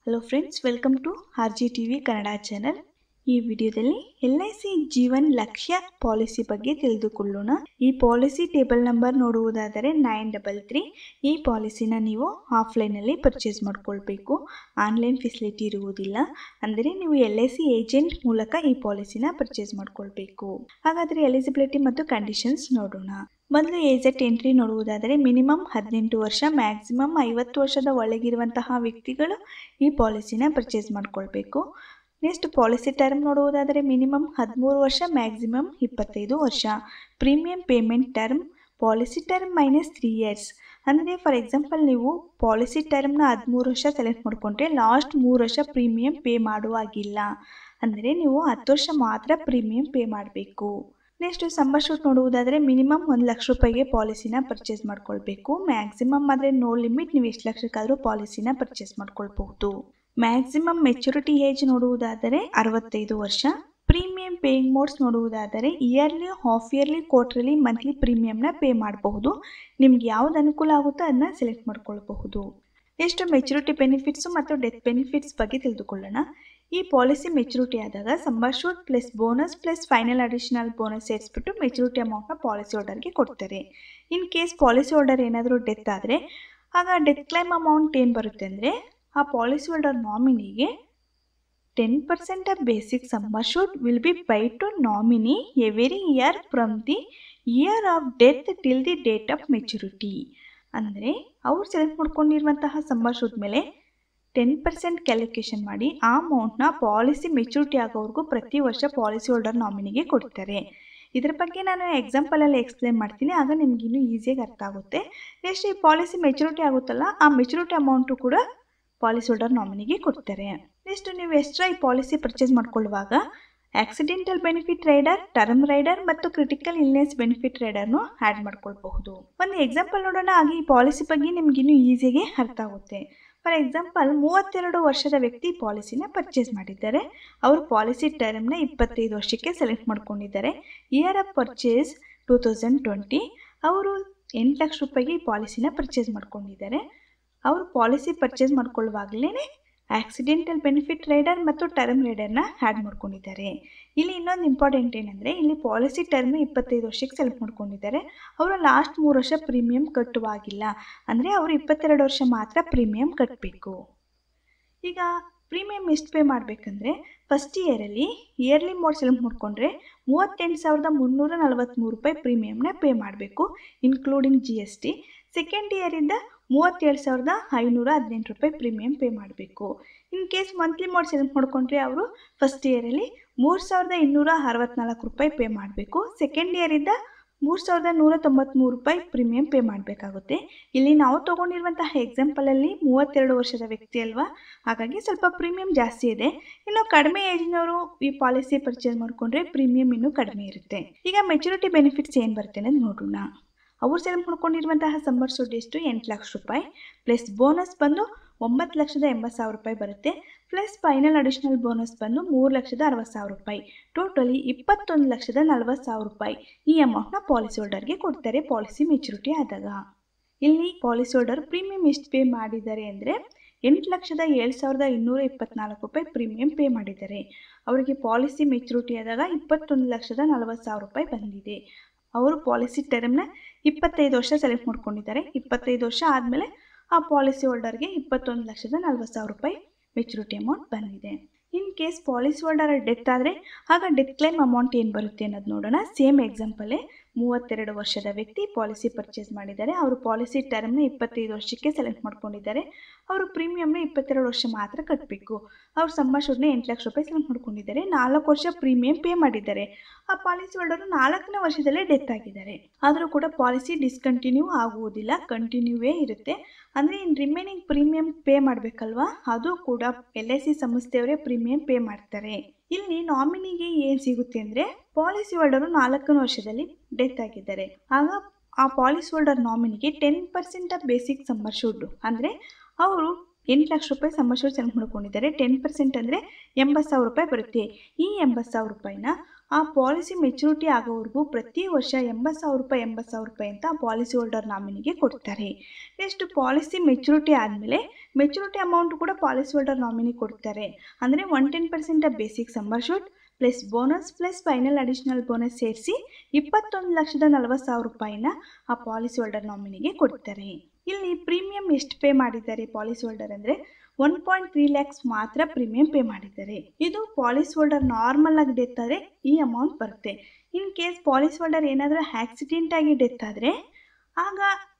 hello friends welcome to R G T V Kannada channel ಈ ವಿಡಿಯೋದಲ್ಲಿ L I C Jeevan Lakshya policy ಬಗ್ಗೆ ತಿಳಿದುಕೊಳ್ಳೋಣ ಈ ಪಾಲಿಸಿ ಟೇಬಲ್ ನಂಬರ್ ನೋಡುವುದಾದರೆ ನೈನ್ ಡಬಲ್ ತ್ರೀ ಈ ಪಾಲಿಸಿನ ನೀವು ಆಫ್ಲೈನಲ್ಲಿ ಪರ್ಚೇಸ್ ಮಾಡ್ಕೊಳ್ಬೇಕು ಆನ್ಲೈನ್ ಫೆಸಿಲಿಟಿ ಇರುವುದಿಲ್ಲ ಅಂದರೆ ನೀವು ಎಲ್ ಐ ಸಿ ಏಜೆಂಟ್ ಮೂಲಕ ಈ ಪಾಲಿಸಿನ ಪರ್ಚೇಸ್ ಮಾಡ್ಕೊಳ್ಬೇಕು ಹಾಗಾದರೆ ಎಲಿಜಿಬಿಲಿಟಿ ಮತ್ತು ಕಂಡೀಷನ್ಸ್ ನೋಡೋಣ ಮೊದಲು ಏಜೆಟ್ ಎಂಟ್ರಿ ನೋಡುವುದಾದರೆ ಮಿನಿಮಮ್ ಹದಿನೆಂಟು ವರ್ಷ ಮ್ಯಾಕ್ಸಿಮಮ್ ಐವತ್ತು ವರ್ಷದ ಒಳಗಿರುವಂತಹ ವ್ಯಕ್ತಿಗಳು ಈ ಪಾಲಿಸಿನ ಪರ್ಚೇಸ್ ಮಾಡ್ಕೊಳ್ಬೇಕು ನೆಕ್ಸ್ಟ್ ಪಾಲಿಸಿ ಟರ್ಮ್ ನೋಡುವುದಾದರೆ ಮಿನಿಮಮ್ ಹದಿಮೂರು ವರ್ಷ ಮ್ಯಾಕ್ಸಿಮಮ್ ಇಪ್ಪತ್ತೈದು ವರ್ಷ premium payment term policy term minus three years ಅಂದರೆ ಫಾರ್ ಎಕ್ಸಾಂಪಲ್ ನೀವು ಪಾಲಿಸಿ ಟರ್ಮ್ನ ಹದಿಮೂರು ವರ್ಷ ಸೆಲೆಕ್ಟ್ ಮಾಡಿಕೊಂಡ್ರೆ ಲಾಸ್ಟ್ ಮೂರು ವರ್ಷ ಪ್ರೀಮಿಯಂ ಪೇ ಮಾಡುವಾಗಿಲ್ಲ ಅಂದರೆ ನೀವು ಹತ್ತು ವರ್ಷ ಮಾತ್ರ ಪ್ರೀಮಿಯಂ ಪೇ ಮಾಡಬೇಕು ನೆಕ್ಸ್ಟ್ ಸಮ್ಮರ್ ಶೂಟ್ ನೋಡುವುದಾದರೆ ಮಿನಿಮಮ್ ಒಂದು ಲಕ್ಷ ರೂಪಾಯಿಗೆ ಪಾಲಿಸಿನ ಪರ್ಚೇಸ್ ಮಾಡ್ಕೊಳ್ಬೇಕು ಮ್ಯಾಕ್ಸಿಮಮ್ ಆದರೆ ನೋ ಲಿಮಿಟ್ ನೀವು ಎಷ್ಟು ಲಕ್ಷಕ್ಕಾದರೂ ಪಾಲಿಸಿನ ಪರ್ಚೇಸ್ ಮಾಡ್ಕೊಳ್ಬಹುದು ಮ್ಯಾಕ್ಸಿಮಮ್ ಮೆಚುರಿಟಿ ಏಜ್ ನೋಡುವುದಾದರೆ ಅರವತ್ತೈದು ವರ್ಷ ಪ್ರೀಮಿಯಂ ಪೇಯಿಂಗ್ ಮೋಡ್ಸ್ ನೋಡುವುದಾದರೆ yearly half yearly quarterly monthly ಪ್ರೀಮಿಯಂನ ಪೇ ಮಾಡಬಹುದು ನಿಮ್ಗೆ ಯಾವ್ದು ಅನುಕೂಲ ಆಗುತ್ತೋ ಅದನ್ನ ಸೆಲೆಕ್ಟ್ ಮಾಡ್ಕೊಳ್ಬಹುದು ಎಷ್ಟು ಮೆಚುರಿಟಿ ಬೆನಿಫಿಟ್ಸು ಮತ್ತು ಡೆತ್ ಬೆನಿಫಿಟ್ಸ್ ಬಗ್ಗೆ ತಿಳಿದುಕೊಳ್ಳೋಣ ಈ ಪಾಲಿಸಿ ಮೆಚುರಿಟಿ ಆದಾಗ sum assured plus bonus plus final additional bonus ಸೇರಿಸ್ಬಿಟ್ಟು ಮೆಚುರಿಟಿ ಅಮೌಂಟ್ನ ಪಾಲಿಸಿ ಹೋಲ್ಡರ್ಗೆ ಕೊಡ್ತಾರೆ ಇನ್ ಕೇಸ್ ಪಾಲಿಸಿ ಹೋಲ್ಡರ್ ಏನಾದರೂ ಡೆತ್ ಆದರೆ ಆಗ ಡೆತ್ ಕ್ಲೈಮ್ ಅಮೌಂಟ್ ಏನು ಬರುತ್ತೆ ಅಂದರೆ ಆ ಪಾಲಿಸಿ ಹೋಲ್ಡರ್ ನಾಮಿನಿಗೆ ten percent of basic sum assured will be paid to nominee every year from the year of death till the date of maturity ಅಂದರೆ ಅವ್ರು ಸೆಲೆಕ್ಟ್ ಮಾಡ್ಕೊಂಡಿರುವಂತಹ ಸಮ್ಮರ್ ಶೂಟ್ ಮೇಲೆ ten percent calculation ಮಾಡಿ ಆ ಅಮೌಂಟ್ನ policy maturity ಆಗೋವರೆಗೂ ಪ್ರತಿ ವರ್ಷ ಪಾಲಿಸಿ ಹೋಲ್ಡರ್ ನಾಮಿನಿಗೆ ಕೊಡ್ತಾರೆ ಇದ್ರ ಬಗ್ಗೆ ನಾನು ಎಕ್ಸಾಂಪಲಲ್ಲಿ ಎಕ್ಸ್ಪ್ಲೇನ್ ಮಾಡ್ತೀನಿ ಆಗ ನಿಮ್ಗೆ ಇನ್ನೂ ಈಸಿಯಾಗಿ ಅರ್ಥ ಆಗುತ್ತೆ ನೆಕ್ಸ್ಟ್ ಈ ಪಾಲಿಸಿ ಮೆಚುರಿಟಿ ಆಗುತ್ತಲ್ಲ ಆ ಮೆಚುರಿಟಿ ಅಮೌಂಟು ಕೂಡ ಪಾಲಿಸಿ ಹೋಲ್ಡರ್ ನಾಮಿನಿಗೆ ಕೊಡ್ತಾರೆ ನೆಕ್ಸ್ಟ್ ನೀವು ಎಕ್ಸ್ಟ್ರಾ ಈ ಪಾಲಿಸಿ ಪರ್ಚೇಸ್ ಮಾಡ್ಕೊಳ್ಳುವಾಗ accidental benefit rider term rider ಮತ್ತು ಕ್ರಿಟಿಕಲ್ ಇಲ್ನೆಸ್ ಬೆನಿಫಿಟ್ ರೈಡರ್ನು ಆ್ಯಡ್ ಮಾಡ್ಕೊಳ್ಬಹುದು ಒಂದು ಎಕ್ಸಾಂಪಲ್ ನೋಡೋಣ ಹಾಗೆ ಈ ಪಾಲಿಸಿ ಬಗ್ಗೆ ನಿಮ್ಗೆ ಇನ್ನೂ ಈಸಿಯಾಗಿ ಅರ್ಥ ಆಗುತ್ತೆ ಫಾರ್ ಎಕ್ಸಾಂಪಲ್ ಮೂವತ್ತೆರಡು ವರ್ಷದ ವ್ಯಕ್ತಿ ಪಾಲಿಸಿನ ಪರ್ಚೇಸ್ ಮಾಡಿದ್ದಾರೆ ಅವರು ಪಾಲಿಸಿ ಟರ್ಮ್ನ ಇಪ್ಪತ್ತೈದು ವರ್ಷಕ್ಕೆ ಸೆಲೆಕ್ಟ್ ಮಾಡ್ಕೊಂಡಿದ್ದಾರೆ year of purchase two thousand twenty ಅವರು ಎಂಟು ಲಕ್ಷ ರೂಪಾಯಿಗೆ ಈ ಪಾಲಿಸಿನ ಪರ್ಚೇಸ್ ಮಾಡ್ಕೊಂಡಿದ್ದಾರೆ ಅವರು ಪಾಲಿಸಿ ಪರ್ಚೇಸ್ ಮಾಡ್ಕೊಳ್ಳುವಾಗಲೇ ಆಕ್ಸಿಡೆಂಟಲ್ ಬೆನಿಫಿಟ್ ರೈಡರ್ ಮತ್ತು ಟರ್ಮ್ ರೈಡರ್ನ ಆ್ಯಡ್ ಮಾಡ್ಕೊಂಡಿದ್ದಾರೆ ಇಲ್ಲಿ ಇನ್ನೊಂದು ಇಂಪಾರ್ಟೆಂಟ್ ಏನಂದರೆ ಇಲ್ಲಿ ಪಾಲಿಸಿ ಟರ್ಮ್ ಇಪ್ಪತ್ತೈದು ವರ್ಷಕ್ಕೆ ಸೆಲೆಕ್ಟ್ ಮಾಡ್ಕೊಂಡಿದ್ದಾರೆ ಅವರು ಲಾಸ್ಟ್ ಮೂರು ವರ್ಷ ಪ್ರೀಮಿಯಂ ಕಟ್ಟುವಾಗಿಲ್ಲ ಅಂದರೆ ಅವರು ಇಪ್ಪತ್ತೆರಡು ವರ್ಷ ಮಾತ್ರ ಪ್ರೀಮಿಯಂ ಕಟ್ಟಬೇಕು ಈಗ ಪ್ರೀಮಿಯಂ ಎಷ್ಟು ಪೇ ಮಾಡಬೇಕಂದ್ರೆ ಫಸ್ಟ್ ಇಯರಲ್ಲಿ ಇಯರ್ಲಿ ಮೋಡ್ ಸೆಲೆಕ್ಟ್ ಮಾಡಿಕೊಂಡ್ರೆ ಮೂವತ್ತೆಂಟು ಸಾವಿರದ ಮುನ್ನೂರ ನಲವತ್ತ್ಮೂರು ರೂಪಾಯಿ ಪ್ರೀಮಿಯಮ್ನ ಪೇ ಮಾಡಬೇಕು including G S T second ಇಯರಿಂದ ಮೂವತ್ತೇಳು ಸಾವಿರದ ಐನೂರ ಹದಿನೆಂಟು ರೂಪಾಯಿ ಪ್ರೀಮಿಯಂ ಪೇ ಮಾಡಬೇಕು in case monthly mode select ಮಾಡ್ಕೊಂಡ್ರೆ ಅವರು ಫಸ್ಟ್ ಇಯರಲ್ಲಿ ಮೂರು ಸಾವಿರದ ಇನ್ನೂರ ಅರವತ್ತ್ನಾಲ್ಕು ರೂಪಾಯಿ ಪೇ ಮಾಡಬೇಕು ಸೆಕೆಂಡ್ ಇಯರಿಂದ ಮೂರು ಸಾವಿರದ ನೂರ ತೊಂಬತ್ತ್ಮೂರು ರೂಪಾಯಿ ಪ್ರೀಮಿಯಂ ಪೇ ಮಾಡಬೇಕಾಗುತ್ತೆ ಇಲ್ಲಿ ನಾವು ತೊಗೊಂಡಿರುವಂತಹ ಎಕ್ಸಾಂಪಲಲ್ಲಿ ಮೂವತ್ತೆರಡು ವರ್ಷದ ವ್ಯಕ್ತಿ ಅಲ್ವಾ ಹಾಗಾಗಿ ಸ್ವಲ್ಪ ಪ್ರೀಮಿಯಂ ಜಾಸ್ತಿ ಇದೆ ಇನ್ನು ಕಡಿಮೆ ಏಜ್ನವರು ಈ ಪಾಲಿಸಿ ಪರ್ಚೇಸ್ ಮಾಡಿಕೊಂಡ್ರೆ ಪ್ರೀಮಿಯಂ ಇನ್ನೂ ಕಡಿಮೆ ಇರುತ್ತೆ ಈಗ ಮೆಚುರಿಟಿ ಬೆನಿಫಿಟ್ಸ್ ಏನು ಬರುತ್ತೆ ಅನ್ನೋದು ನೋಡೋಣ ಅವ್ರು ಸೆಲೆಕ್ಟ್ ಮಾಡ್ಕೊಂಡಿರುವಂತಹ ಸಂಬರ್ ಸುಡ್ ಎಷ್ಟು ಎಂಟು ಲಕ್ಷ ರೂಪಾಯಿ ಪ್ಲಸ್ ಬೋನಸ್ ಬಂದು ಒಂಬತ್ತು ಲಕ್ಷದ ಎಂಬತ್ತು ಸಾವಿರ ರೂಪಾಯಿ ಬರುತ್ತೆ ಪ್ಲಸ್ ಫೈನಲ್ ಅಡಿಷನಲ್ ಬೋನಸ್ ಬಂದು ಮೂರು ಲಕ್ಷದ ಅರವತ್ತು ಸಾವಿರ ರೂಪಾಯಿ ಟೋಟಲಿ ಇಪ್ಪತ್ತೊಂದು ಲಕ್ಷದ ನಲವತ್ತು ಸಾವಿರ ರೂಪಾಯಿ ಈ ಅಮೌಂಟ್ನ ಪಾಲಿಸಿ ಹೋಲ್ಡರ್ಗೆ ಕೊಡ್ತಾರೆ ಪಾಲಿಸಿ ಮೆಚುರಿಟಿ ಆದಾಗ ಇಲ್ಲಿ ಪಾಲಿಸಿ ಹೋಲ್ಡರ್ ಪ್ರೀಮಿಯಂ ಎಷ್ಟು ಪೇ ಮಾಡಿದ್ದಾರೆ ಅಂದರೆ ಎಂಟು ಲಕ್ಷದ ಏಳು ಸಾವಿರದ ಇನ್ನೂರ ಇಪ್ಪತ್ನಾಲ್ಕು ರೂಪಾಯಿ ಪ್ರೀಮಿಯಂ ಪೇ ಮಾಡಿದ್ದಾರೆ ಅವರಿಗೆ ಪಾಲಿಸಿ ಮೆಚುರಿಟಿ ಆದಾಗ ಇಪ್ಪತ್ತೊಂದು ಲಕ್ಷದ ನಲವತ್ತು ಸಾವಿರ ರೂಪಾಯಿ ಬಂದಿದೆ ಅವರು ಪಾಲಿಸಿ ಟರ್ಮ್ನ ಇಪ್ಪತ್ತೈದು ವರ್ಷ ಸೆಲೆಕ್ಟ್ ಮಾಡ್ಕೊಂಡಿದ್ದಾರೆ ಇಪ್ಪತ್ತೈದು ವರ್ಷ ಆದಮೇಲೆ ಆ ಪಾಲಿಸಿ ಹೋಲ್ಡರ್ಗೆ ಇಪ್ಪತ್ತೊಂದು ಲಕ್ಷದ ನಲ್ವತ್ತು ಸಾವಿರ ರೂಪಾಯಿ ಮೆಚುರಿಟಿ ಅಮೌಂಟ್ ಬಂದಿದೆ in case policy holder death ಆದರೆ ಆಗ ಡೆತ್ ಕ್ಲೈಮ್ ಅಮೌಂಟ್ ಏನು ಬರುತ್ತೆ ಅನ್ನೋದು ನೋಡೋಣ ಸೇಮ್ ಎಕ್ಸಾಂಪಲೇ ಮೂವತ್ತೆರಡು ವರ್ಷದ ವ್ಯಕ್ತಿ ಪಾಲಿಸಿ ಪರ್ಚೇಸ್ ಮಾಡಿದ್ದಾರೆ ಅವರು ಪಾಲಿಸಿ ಟರ್ಮ್ನ ಇಪ್ಪತ್ತೈದು ವರ್ಷಕ್ಕೆ ಸೆಲೆಕ್ಟ್ ಮಾಡ್ಕೊಂಡಿದ್ದಾರೆ ಅವರು ಪ್ರೀಮಿಯಮ್ನ ಇಪ್ಪತ್ತೆರಡು ವರ್ಷ ಮಾತ್ರ ಕಟ್ಟಬೇಕು ಅವ್ರು ಸಮ್ಮ ಶುಡ್ನ ಎಂಟು ಲಕ್ಷ ರೂಪಾಯಿ ಸೆಲೆಕ್ಟ್ ಮಾಡ್ಕೊಂಡಿದ್ದಾರೆ ನಾಲ್ಕು ವರ್ಷ ಪ್ರೀಮಿಯಂ ಪೇ ಮಾಡಿದ್ದಾರೆ ಆ ಪಾಲಿಸಿ ಹೋಲ್ಡರು ನಾಲ್ಕನೇ ವರ್ಷದಲ್ಲೇ ಡೆತ್ ಆಗಿದ್ದಾರೆ ಆದರೂ ಕೂಡ ಪಾಲಿಸಿ ಡಿಸ್ಕಂಟಿನ್ಯೂ ಆಗುವುದಿಲ್ಲ ಕಂಟಿನ್ಯೂವೇ ಇರುತ್ತೆ ಅಂದರೆ ಇನ್ನು ರಿಮೈನಿಂಗ್ ಪ್ರೀಮಿಯಂ ಪೇ ಮಾಡಬೇಕಲ್ವಾ ಅದು ಕೂಡ ಎಲ್ ಐ ಸಿ ಸಂಸ್ಥೆಯವರೇ ಪ್ರೀಮಿಯಂ ಪೇ ಮಾಡ್ತಾರೆ ಇಲ್ಲಿ ನಾಮಿನಿಗೆ ಏನು ಸಿಗುತ್ತೆ ಅಂದರೆ ಪಾಲಿಸಿ ಹೋಲ್ಡರು ನಾಲ್ಕನೇ ವರ್ಷದಲ್ಲಿ ಡೆತ್ ಆಗಿದ್ದಾರೆ ಆಗ ಆ ಪಾಲಿಸಿ ಹೋಲ್ಡರ್ ನಾಮಿನಿಗೆ ten percent of basic sum assured ಅಂದರೆ ಅವರು ಎಂಟು ಲಕ್ಷ ರೂಪಾಯಿ ಸಮ್ಮರ್ ಶೂಡ್ ಸೆಲೆಕ್ಟ್ ಮಾಡ್ಕೊಂಡಿದ್ದಾರೆ ಟೆನ್ ಪರ್ಸೆಂಟ್ ಅಂದರೆ ಎಂಬತ್ತು ಸಾವಿರ ರೂಪಾಯಿ ಬರುತ್ತೆ ಈ ಎಂಬತ್ತು ಸಾವಿರ ರೂಪಾಯಿನ ಆ ಪಾಲಿಸಿ ಮೆಚುರಿಟಿ ಆಗೋವರೆಗೂ ಪ್ರತಿ ವರ್ಷ ಎಂಬತ್ತು ಸಾವಿರ ರೂಪಾಯಿ ಎಂಬತ್ತು ಸಾವಿರ ರೂಪಾಯಿ ಅಂತ ಆ ಪಾಲಿಸಿ ಹೋಲ್ಡರ್ ನಾಮಿನಿಗೆ ಕೊಡ್ತಾರೆ ನೆಕ್ಸ್ಟ್ ಪಾಲಿಸಿ ಮೆಚುರಿಟಿ ಆದಮೇಲೆ ಮೆಚುರಿಟಿ ಅಮೌಂಟ್ ಕೂಡ ಪಾಲಿಸಿ ಹೋಲ್ಡರ್ ನಾಮಿನಿ ಕೊಡ್ತಾರೆ ಅಂದರೆ one ten percent of basic sum assured plus bonus plus final additional bonus ಸೇರಿಸಿ ಇಪ್ಪತ್ತೊಂದು ಲಕ್ಷದ ನಲವತ್ತು ಸಾವಿರ ರೂಪಾಯಿನ ಆ ಪಾಲಿಸಿ ಹೋಲ್ಡರ್ ನಾಮಿನಿಗೆ ಕೊಡ್ತಾರೆ ಇಲ್ಲಿ ಪ್ರೀಮಿಯಂ ಎಷ್ಟು ಪೇ ಮಾಡಿದ್ದಾರೆ ಪಾಲಿಸಿ ಹೋಲ್ಡರ್ ಅಂದರೆ ಒನ್ ಪಾಯಿಂಟ್ ತ್ರೀ ಲ್ಯಾಕ್ಸ್ ಮಾತ್ರ ಪ್ರೀಮಿಯಂ ಪೇ ಮಾಡಿದ್ದಾರೆ ಇದು ಪಾಲಿಸಿ ಹೋಲ್ಡರ್ ನಾರ್ಮಲ್ ಆಗಿ ಡೆತ್ ಆದರೆ ಈ ಅಮೌಂಟ್ ಬರುತ್ತೆ ಇನ್ ಕೇಸ್ ಪಾಲಿಸಿ ಹೋಲ್ಡರ್ ಏನಾದರೂ ಆಕ್ಸಿಡೆಂಟ್ ಆಗಿ ಡೆತ್ ಆದರೆ ಆಗ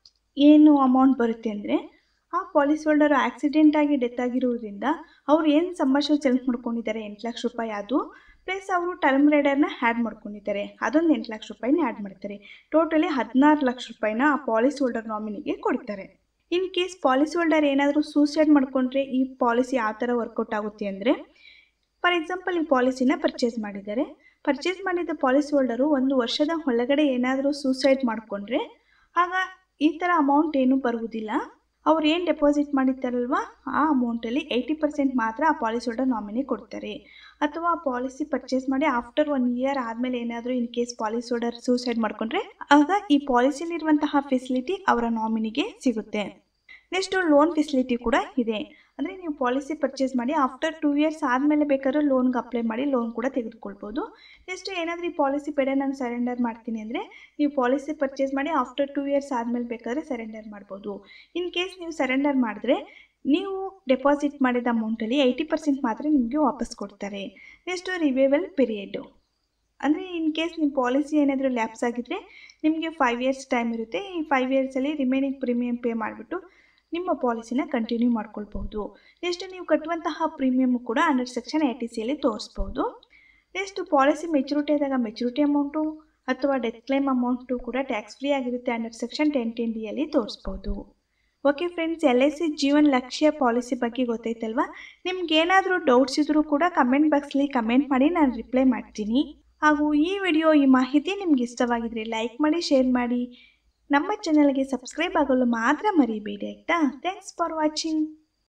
ಏನು ಅಮೌಂಟ್ ಬರುತ್ತೆ ಅಂದರೆ ಆ ಪಾಲಿಸಿ ಹೋಲ್ಡರ್ ಆಕ್ಸಿಡೆಂಟ್ ಆಗಿ ಡೆತ್ ಆಗಿರುವುದರಿಂದ ಅವ್ರು ಏನು ಸಂಭಾಷಣೆ ಸೆಲೆಕ್ಟ್ ಮಾಡ್ಕೊಂಡಿದ್ದಾರೆ ಎಂಟು ಲಕ್ಷ ರೂಪಾಯಿ ಅದು ಪ್ಲಸ್ ಅವರು ಟರ್ಮ್ ರೈಡರ್ನ ಆ್ಯಡ್ ಮಾಡ್ಕೊಂಡಿದ್ದಾರೆ ಅದೊಂದು ಎಂಟು ಲಕ್ಷ ರೂಪಾಯಿನ ಆ್ಯಡ್ ಮಾಡ್ತಾರೆ ಟೋಟಲಿ ಹದಿನಾರು ಲಕ್ಷ ರೂಪಾಯಿನ ಆ ಪಾಲಿಸಿ ಹೋಲ್ಡರ್ ನಾಮಿನಿಗೆ ಕೊಡ್ತಾರೆ ಇನ್ ಕೇಸ್ ಪಾಲಿಸಿ ಹೋಲ್ಡರ್ ಏನಾದರೂ ಸೂಸೈಡ್ ಮಾಡ್ಕೊಂಡ್ರೆ ಈ ಪಾಲಿಸಿ ಯಾವ ಥರ ವರ್ಕೌಟ್ ಆಗುತ್ತೆ ಅಂದರೆ ಫಾರ್ ಎಕ್ಸಾಂಪಲ್ ಈ ಪಾಲಿಸಿನ ಪರ್ಚೇಸ್ ಮಾಡಿದ್ದಾರೆ ಪರ್ಚೇಸ್ ಮಾಡಿದ ಪಾಲಿಸಿ ಹೋಲ್ಡರು ಒಂದು ವರ್ಷದ ಒಳಗಡೆ ಏನಾದರೂ ಸೂಸೈಡ್ ಮಾಡಿಕೊಂಡ್ರೆ ಆಗ ಈ ಥರ ಅಮೌಂಟ್ ಏನೂ ಬರುವುದಿಲ್ಲ ಅವ್ರು ಏನು ಡೆಪಾಸಿಟ್ ಮಾಡಿರ್ತಾರಲ್ವ ಆ ಅಮೌಂಟಲ್ಲಿ ಏಯ್ಟಿ ಪರ್ಸೆಂಟ್ ಮಾತ್ರ ಆ ಪಾಲಿಸಿ ಹೋಲ್ಡರ್ ನಾಮಿನಿ ಕೊಡ್ತಾರೆ ಅಥವಾ ಆ ಪಾಲಿಸಿ ಪರ್ಚೇಸ್ ಮಾಡಿ ಆಫ್ಟರ್ ಒನ್ ಇಯರ್ ಆದಮೇಲೆ ಏನಾದರೂ in case policy holder suicide ಮಾಡಿಕೊಂಡ್ರೆ ಆಗ ಈ ಪಾಲಿಸಿಲಿರುವಂತಹ ಫೆಸಿಲಿಟಿ ಅವರ ನಾಮಿನಿಗೆ ಸಿಗುತ್ತೆ ನೆಕ್ಸ್ಟು ಲೋನ್ ಫೆಸಿಲಿಟಿ ಕೂಡ ಇದೆ ಅಂದರೆ ನೀವು ಪಾಲಿಸಿ ಪರ್ಚೇಸ್ ಮಾಡಿ ಆಫ್ಟರ್ ಟೂ ಇಯರ್ಸ್ ಆದಮೇಲೆ ಬೇಕಾದ್ರೂ ಲೋನ್ಗೆ ಅಪ್ಲೈ ಮಾಡಿ ಲೋನ್ ಕೂಡ ತೆಗೆದುಕೊಳ್ಬೋದು ನೆಕ್ಸ್ಟ್ ಏನಾದರೂ ಈ ಪಾಲಿಸಿ ಬೇಡ ನಾನು ಸರೆಂಡರ್ ಮಾಡ್ತೀನಿ ಅಂದರೆ ನೀವು ಪಾಲಿಸಿ ಪರ್ಚೇಸ್ ಮಾಡಿ ಆಫ್ಟರ್ ಟೂ ಇಯರ್ಸ್ ಆದಮೇಲೆ ಬೇಕಾದರೆ ಸರೆಂಡರ್ ಮಾಡ್ಬೋದು ಇನ್ ಕೇಸ್ ನೀವು ಸರೆಂಡರ್ ಮಾಡಿದ್ರೆ ನೀವು ಡೆಪಾಸಿಟ್ ಮಾಡಿದ ಅಮೌಂಟಲ್ಲಿ ಏಯ್ಟಿ ಪರ್ಸೆಂಟ್ ಮಾತ್ರ ನಿಮಗೆ ವಾಪಸ್ ಕೊಡ್ತಾರೆ ನೆಕ್ಸ್ಟು ರಿವೇವಲ್ ಪೀರಿಯಡ್ಡು ಅಂದರೆ ಇನ್ ಕೇಸ್ ನಿಮ್ಮ ಪಾಲಿಸಿ ಏನಾದರೂ ಲ್ಯಾಪ್ಸ್ ಆಗಿದ್ದರೆ ನಿಮಗೆ ಫೈವ್ ಇಯರ್ಸ್ ಟೈಮ್ ಇರುತ್ತೆ ಈ ಫೈವ್ ಇಯರ್ಸಲ್ಲಿ ರಿಮೈನಿಂಗ್ ಪ್ರೀಮಿಯಂ ಪೇ ಮಾಡಿಬಿಟ್ಟು ನಿಮ್ಮ ಪಾಲಿಸಿನ ಕಂಟಿನ್ಯೂ ಮಾಡ್ಕೊಳ್ಬಹುದು ನೆಕ್ಸ್ಟ್ ನೀವು ಕಟ್ಟುವಂತಹ ಪ್ರೀಮಿಯಮ್ ಕೂಡ ಅಂಡರ್ ಸೆಕ್ಷನ್ ಐ ಟಿ ಸಿಯಲ್ಲಿ ತೋರಿಸ್ಬೋದು ನೆಕ್ಸ್ಟ್ ಪಾಲಿಸಿ ಮೆಚುರಿಟಿ ಆದಾಗ ಮೆಚುರಿಟಿ ಅಮೌಂಟು ಅಥವಾ ಡೆತ್ ಕ್ಲೈಮ್ ಅಮೌಂಟು ಕೂಡ ಟ್ಯಾಕ್ಸ್ ಫ್ರೀ ಆಗಿರುತ್ತೆ ಅಂಡರ್ ಸೆಕ್ಷನ್ ಟೆನ್ ಟೆನ್ ಡಿಯಲ್ಲಿ ತೋರಿಸ್ಬೋದು okay friends L I C Jeevan Lakshya policy ಬಗ್ಗೆ ಗೊತ್ತೈತಲ್ವಾ ನಿಮ್ಗೆ ಏನಾದರೂ ಡೌಟ್ಸ್ ಇದ್ದರೂ ಕೂಡ ಕಮೆಂಟ್ ಬಾಕ್ಸ್ಲಿ ಕಮೆಂಟ್ ಮಾಡಿ ನಾನು ರಿಪ್ಲೈ ಮಾಡ್ತೀನಿ ಹಾಗೂ ಈ ವಿಡಿಯೋ ಈ ಮಾಹಿತಿ ನಿಮ್ಗೆ ಇಷ್ಟವಾಗಿದ್ರೆ ಲೈಕ್ ಮಾಡಿ ಶೇರ್ ಮಾಡಿ ನಮ್ಮ ಚಾನಲ್ಗೆ ಸಬ್ಸ್ಕ್ರೈಬ್ ಆಗಲು ಮಾತ್ರ ಮರಿಬೇಡಿ ಆಯಿತಾ ಥ್ಯಾಂಕ್ಸ್ ಫಾರ್ ವಾಚಿಂಗ್